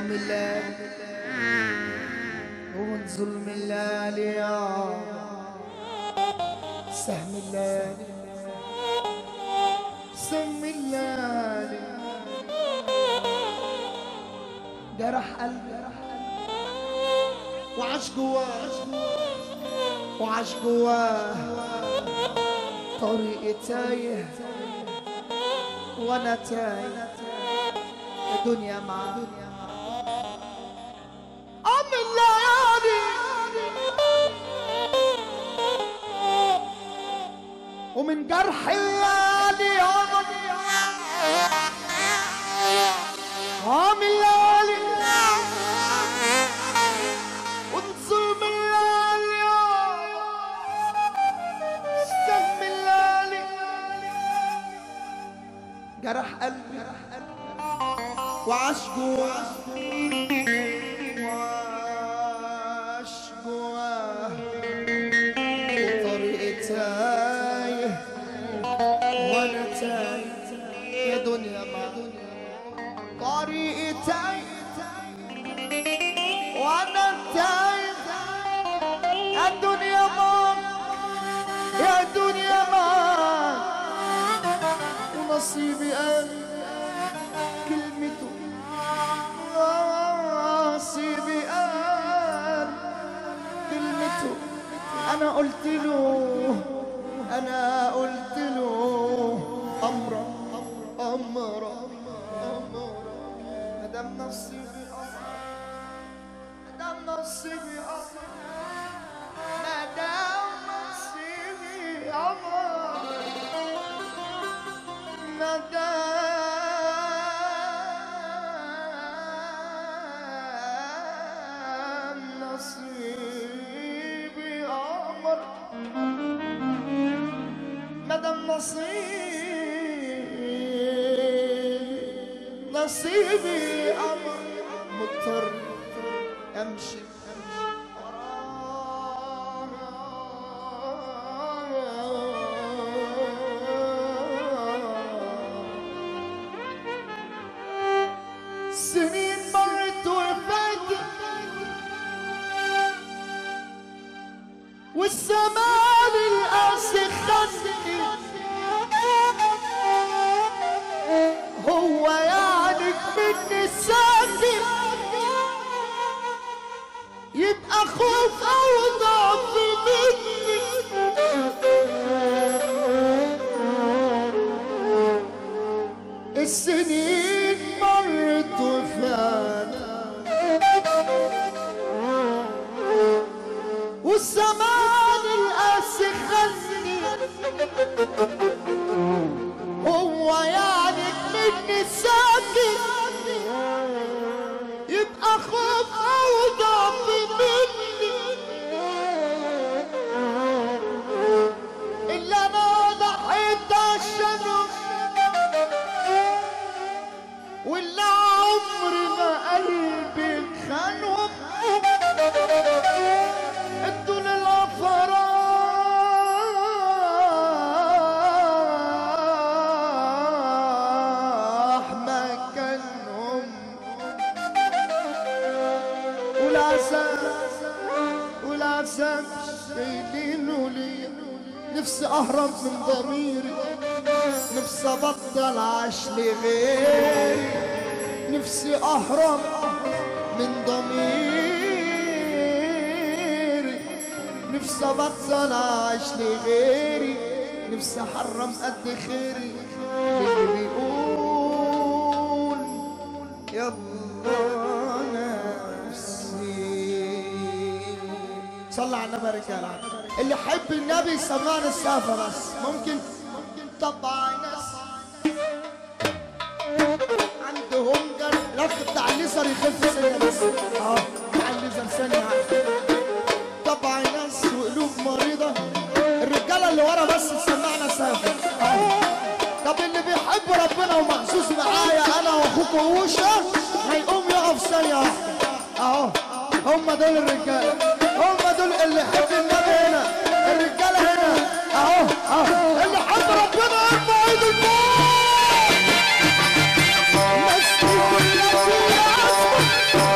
من الليل ومن ظلم الليل يا سهم الليل سهم الليل جرح قلبي وعاش جواه وعاش جواه طريقي تايه وانا تايه الدنيا معاه ام الليالي ومن جرح الليالي ام الليالي ونظلم الليالي استلم الليالي جرح قلبي وعاش جواه وعاش جواه وطريقي تايه وانا تايه يا دنيا ما طريقي تايه وانا تايه يا دنيا ما يا دنيا ما ونصيبي انا كلمته نصيبي قال كلمته انا قلت له انا قلت له امرا امرا امرا مدام نصيبي امر مدام نصيبي امر مدام نصيبي امر مدام نصيبي أمر مدام نصيبي نصيبي أمر مضطر أمشي سنين مرت وفاتت والزمان القاسي خدني هو يعني مني ساكت يبقى خوف او ضعف مني السنين مرت وفاتت والزمان القاسي خزني هو يعني مني ساكت يبقى خوف او ضعف مني اللي انا ضحيت عشانه واللي عمري ما قلبي خانهم ادوا للافراح مكانهم والعذاب والعذاب شايلينه ليا نفسي اهرب من ضميري نفسي ابطل عاش لغيري نفسي اهرب من ضميري نفسي ابطل عاش لغيري نفسي احرم قد خيري اللي بيقول يلا نفسي صلى على النبي يا رجاله اللي يحب النبي يسمعني السافة بس ممكن طبع ناس عندهم جر الاخ بتاع الليزر يخف سنه بس اه بتاع الليزر ثانيه طبع ناس وقلوب مريضه الرجاله اللي ورا بس تسمعنا سافر اه طب اللي بيحب ربنا ومحسوس معايا انا واخوك ووشه هيقوم يقف ثانيه واحده اهو هم دول الرجاله هم دول اللي يحب النبي هنا الرجاله هنا اهو اهو اللي حب ربنا يرفع ايده لفوق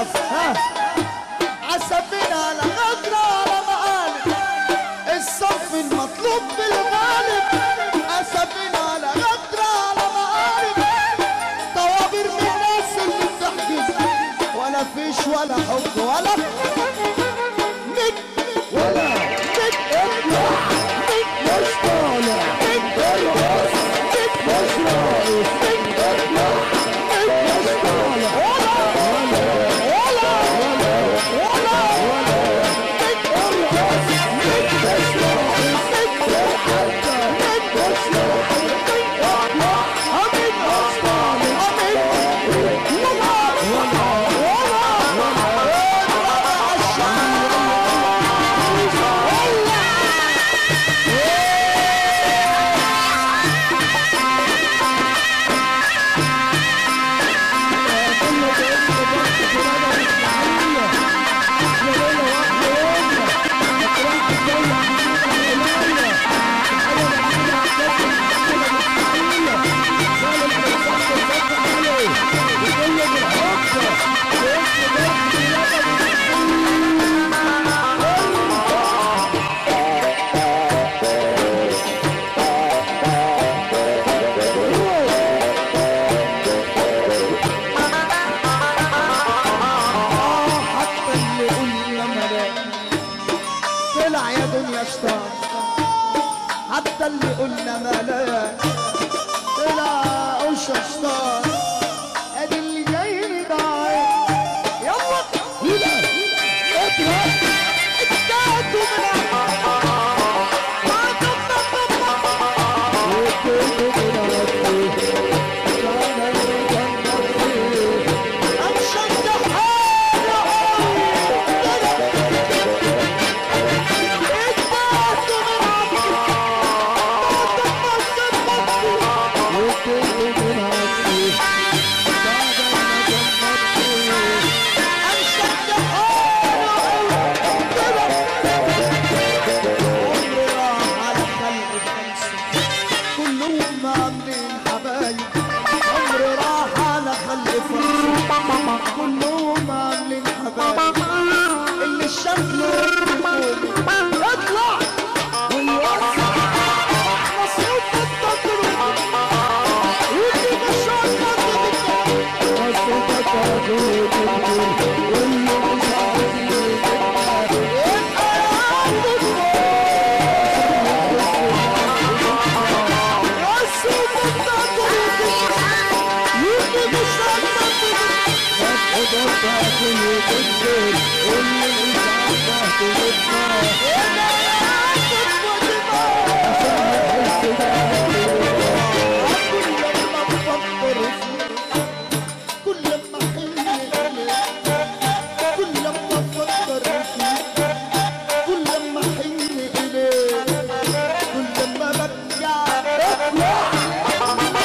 الصف ها عسفين على غدر على مقالب الصف المطلوب بالغالب عسفين على غدر على مقالب طوابير من الناس اللي بتحجز ولا فيش ولا حب ولا مد ولا مد اطلع مد مش طالع مد ارقص مد مش راقص مد اطلع مد مش طالع ولا ولا ولا ولا ولا مد ارقص مد مش راقص مد حتى مد مش راقص مد اطلع مد مش طالع مد ولا ولا ولا ولا الشعب حتى اللي قلنا ملاك طلع يا دنيا شطار حتى اللي قلنا ملاك طلع وش شطار ادي اللي جاي ضايع يلا هنا اضرب اتاكوا من كلهم عاملين حبايب عمري راح على خلق فرصة كلهم عاملين حبايب اللي الشكل يطلع ويوسع مصروف التطرق يجي بالشوط مصروف التطرق واللي مش عارف يبقى عنده كل ما حن إليك كل ما افكر فيك كل ما حن اليك كل ما برجع اطلع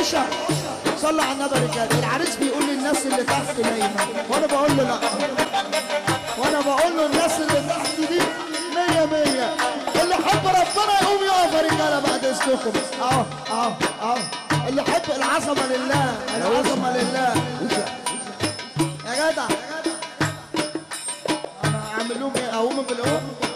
باشا صلى على النبي يا رجاله العريس بيقول للناس اللي تحت نايمه وانا بقول له لا وانا بقول له الناس اللي تحت دي مية مية اللي حب ربنا يقوم يقف يا رجاله بعد اذنكم اهو اهو اهو اللي حب العظمه لله العظمه لله يا جدع انا اعمل لهم ايه اقوم بالقوم